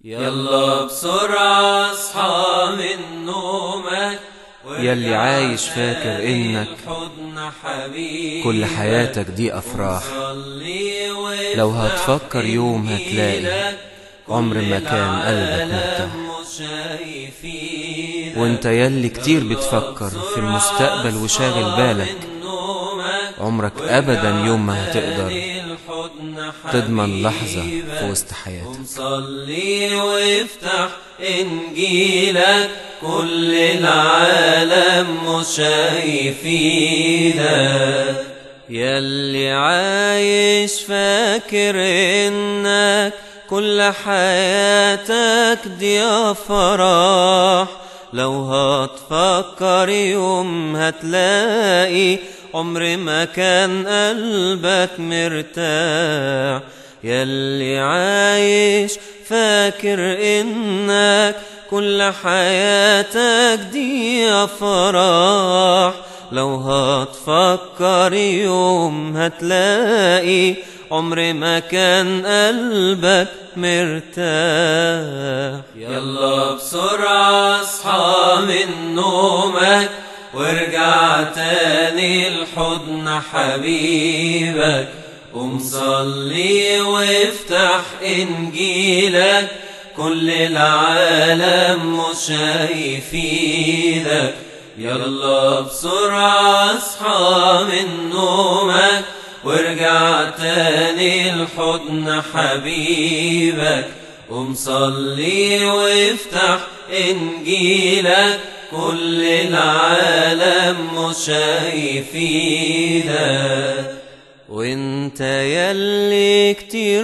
يلا بسرعة اصحى من نومك يلي عايش فاكر إنك كل حياتك دي أفراح لو هتفكر يوم هتلاقي عمر ما كان قلبك مرتاح وانت يلي كتير بتفكر في المستقبل وشاغل بالك عمرك أبدا يوم ما هتقدر تضمن لحظة في وسط حياتك صلي وافتح إنجيلك كل العالم مش شايفينك يلي عايش فاكر إنك كل حياتك دي أفراح لو هتفكر يوم هتلاقي عمر ما كان قلبك مرتاح يلي عايش فاكر انك كل حياتك دي افراح لو هتفكر يوم هتلاقي عمر ما كان قلبك مرتاح يلا بسرعة اصحى من نومك وارجع تاني لحضن حبيبك قوم صلي وافتح انجيلك كل العالم مش شايفينك يلا بسرعة اصحى من نومك وارجع تاني لحضن حبيبك قوم صلي وافتح انجيلك كل العالم مش شايفينك وانت يلي كتير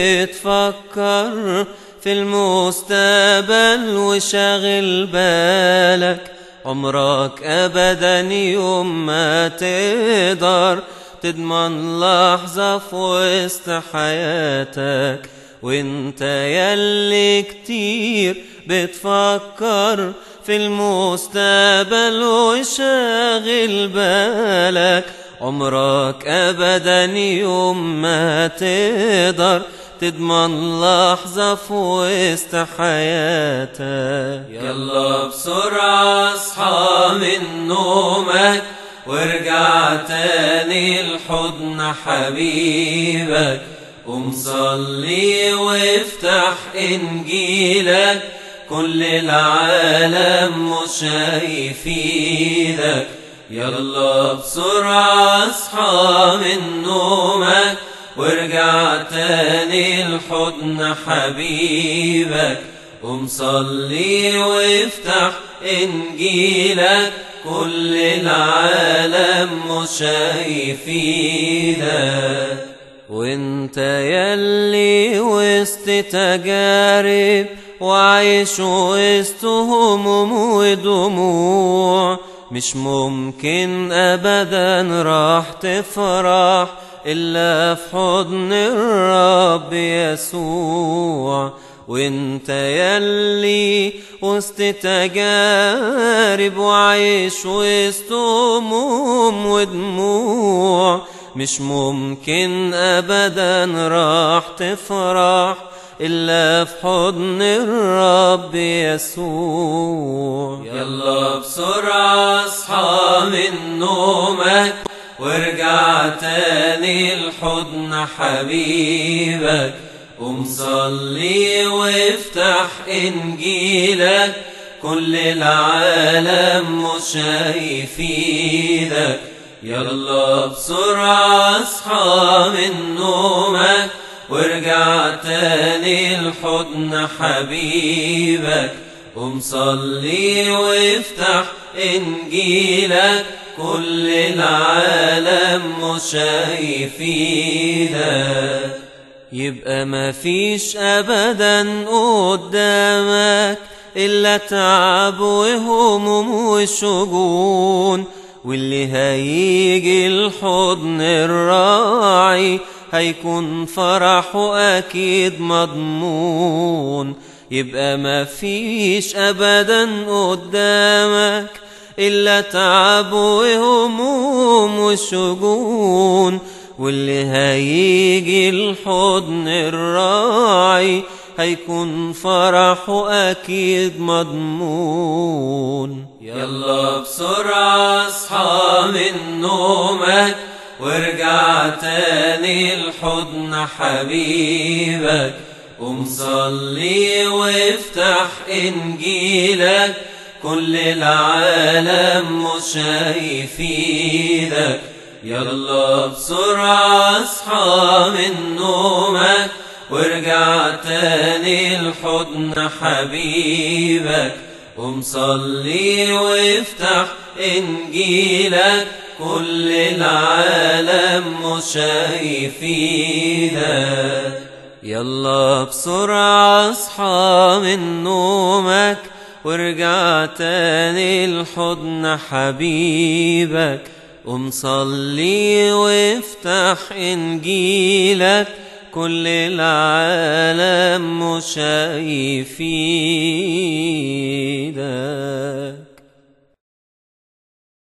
بتفكر في المستقبل وشاغل بالك عمرك ابدا يوم ما تقدر تضمن لحظة في وسط حياتك وانت يلي كتير بتفكر في المستقبل وشاغل بالك عمرك ابدا يوم ما تقدر تضمن لحظة في وسط حياتك يلا بسرعة اصحى من نومك وارجع تاني لحضن حبيبك قوم صلي وافتح انجيلك كل العالم مش شايفينك يلا بسرعة اصحى من نومك وارجع تاني لحضن حبيبك قوم صلي وافتح انجيلك كل العالم مش شايفينك وانت يلي وسط تجارب وعايش وسط هموم ودموع مش ممكن ابدا راح تفرح الا في حضن الرب يسوع وانت يلي وسط تجارب وعايش وسط هموم ودموع مش ممكن ابدا راح تفرح إلا في حضن الرب يسوع يلا بسرعة اصحى من نومك وارجع تاني لحضن حبيبك قوم صلي وافتح انجيلك كل العالم مش شايفينك يلا بسرعة اصحى من نومك وارجع تاني لحضن حبيبك قوم صلي وافتح انجيلك كل العالم مش شايفينك يبقى مفيش ابدا قدامك الا تعب وهموم وشجون واللي هيجي الحضن الراعي هيكون فرحه أكيد مضمون يبقى مفيش أبدا قدامك إلا تعب وهموم وشجون واللي هيجي الحضن الراعي هيكون فرحه أكيد مضمون يلا بسرعة اصحى من نومك وارجع تاني لحضن حبيبك قوم صلي وافتح انجيلك كل العالم مش شايف ايدك يلا بسرعة اصحى من نومك وارجع تاني لحضن حبيبك قوم صلي وافتح انجيلك كل العالم مش شايف ايدك يلا بسرعة اصحى من نومك وارجع تاني لحضن حبيبك قوم صلي وافتح انجيلك كل العالم مش شايف ايدك